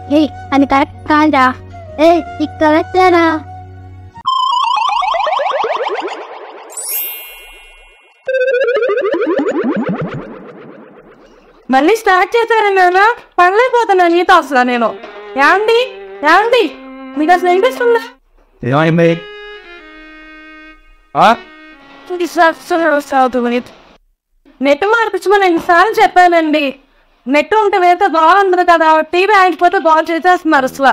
ఏ అది కరెక్ట్ కాదా ఏ ఇది కరెక్టేనా మళ్ళీ స్టార్ట్ చేశారు నాన్న పడలేకపోతున్నాను నీతో అసలు నేను యాండి యాండి మీకు అసలు వినిపిస్తుందా ఏమైంది ఆ? నెట్ మార్పించమని ఎన్నిసార్లు చెప్పానండి నెట్ ఉంటే వేస్తే బాగుంటుంది కదా టీవీ ఆగిపోతే బాగు చేసేస్తున్నారు అసలు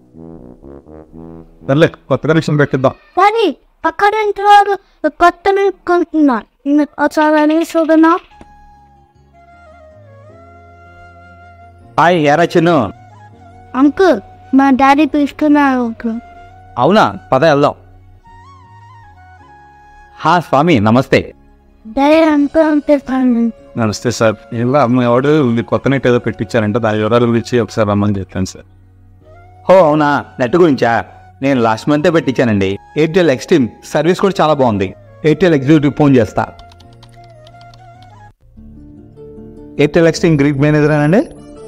సర్లే కొత్త కనెక్షన్ పెట్టిద్దాం కానీ పక్కన ఇంటి వాడు కొత్త కొంటున్నాడు ఒకసారి చూడనా హాయ్ ఎరా చిన్ను అంకుల్ మా డాడీ పిలుస్తున్నారు అంకుల్ అవునా పద వెళ్దాం హా స్వామి నమస్తే డాడీ అంకుల్ అనిపిస్తాను నమస్తే సార్ ఇలా మీ వాడు ఇది కొత్త నెట్ ఏదో పెట్టించారంటే దాని వివరాల గురించి ఒకసారి రమ్మని చెప్పాను సార్ హో అవునా నెట్ గురించా నేను లాస్ట్ మంతే పెట్టించానండి ఎయిర్టెల్ ఎక్స్ట్రీమ్ సర్వీస్ కూడా చాలా బాగుంది ఎయిర్టెల్ ఎగ్జిక్యూటివ్ ఫోన్ చేస్తా ఎయిర్టెల్ ఎక్స్ట్రీమ్ గ్రీక్ మేనేజర్ అండి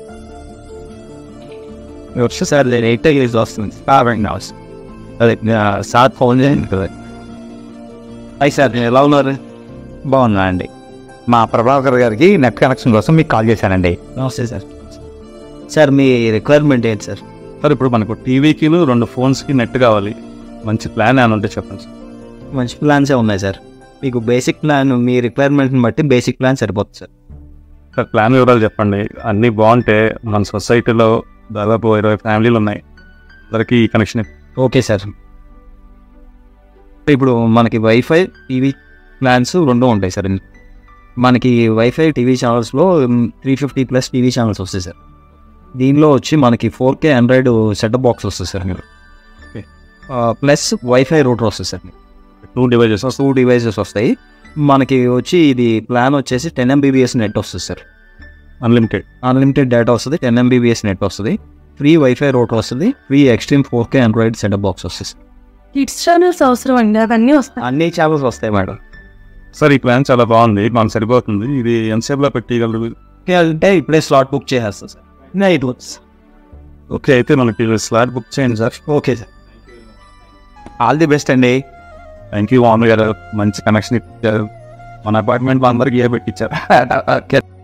వచ్చే సార్ నేను ఎయిట్ ఇయర్స్ వస్తుంది కావండి హౌస్ అదే సార్ ఫోన్ చేయండి కదా అయ్యి సార్ నేను ఎలా ఉన్నారు బాగున్నా అండి మా ప్రభాకర్ గారికి నెట్ కనెక్షన్ కోసం మీకు కాల్ చేశానండి నమస్తే సార్ సార్ మీ రిక్వైర్మెంట్ ఏంటి సార్ సార్ ఇప్పుడు మనకు టీవీకి రెండు ఫోన్స్కి నెట్ కావాలి మంచి ప్లాన్ అని ఉంటే చెప్పండి సార్ మంచి ప్లాన్సే ఉన్నాయి సార్ మీకు బేసిక్ ప్లాన్ మీ రిక్వైర్మెంట్ని బట్టి బేసిక్ ప్లాన్ సరిపోతుంది సార్ సార్ ప్లాన్ వివరాలు చెప్పండి అన్నీ బాగుంటే మన సొసైటీలో దాదాపు ఇరవై ఫ్యామిలీలు ఉన్నాయి అందరికీ ఈ కనెక్షన్ ఓకే సార్ ఇప్పుడు మనకి వైఫై టీవీ ప్లాన్స్ రెండు ఉంటాయి సార్ మనకి వైఫై టీవీ ఛానల్స్లో three fifty plus TV channels వస్తాయి సార్ దీనిలో వచ్చి మనకి four K Android setup box వస్తుంది సార్ మీరు Okay. ప్లస్ వైఫై రూటర్ వస్తుంది sir two devices two devices వస్తాయి మనకి వచ్చి ఇది ప్లాన్ వచ్చేసి టెన్ ఎంబీబీఎస్ నెట్ వస్తుంది సార్ అన్లిమిటెడ్ అన్లిమిటెడ్ డేటా వస్తుంది టెన్ ఎంబీబీఎస్ నెట్ వస్తుంది ఫ్రీ వైఫై రూట్ వస్తుంది free Xstream four K Android setup box వస్తుంది కిడ్స్ ఛానల్స్ అవసరం అండి అవన్నీ వస్తాయి అన్ని ఛానల్స్ వస్తాయి మేడం సార్ ఈ ప్లాన్ చాలా బాగుంది మనకు సరిపోతుంది ఇది ఎంతసేపులో పెట్టగలరు అంటే ఇప్పుడే స్లాట్ బుక్ చేసేస్తా సార్ నైట్ వర్క్స్ ఓకే అయితే మనకి స్లాట్ బుక్ చేయండి sir okay sir all the best అండి థ్యాంక్ యూ మామయ్య గారు మంచి కనెక్షన్ ఇచ్చారు మన అపార్ట్మెంట్ అందరికి ఏ పెట్టించారు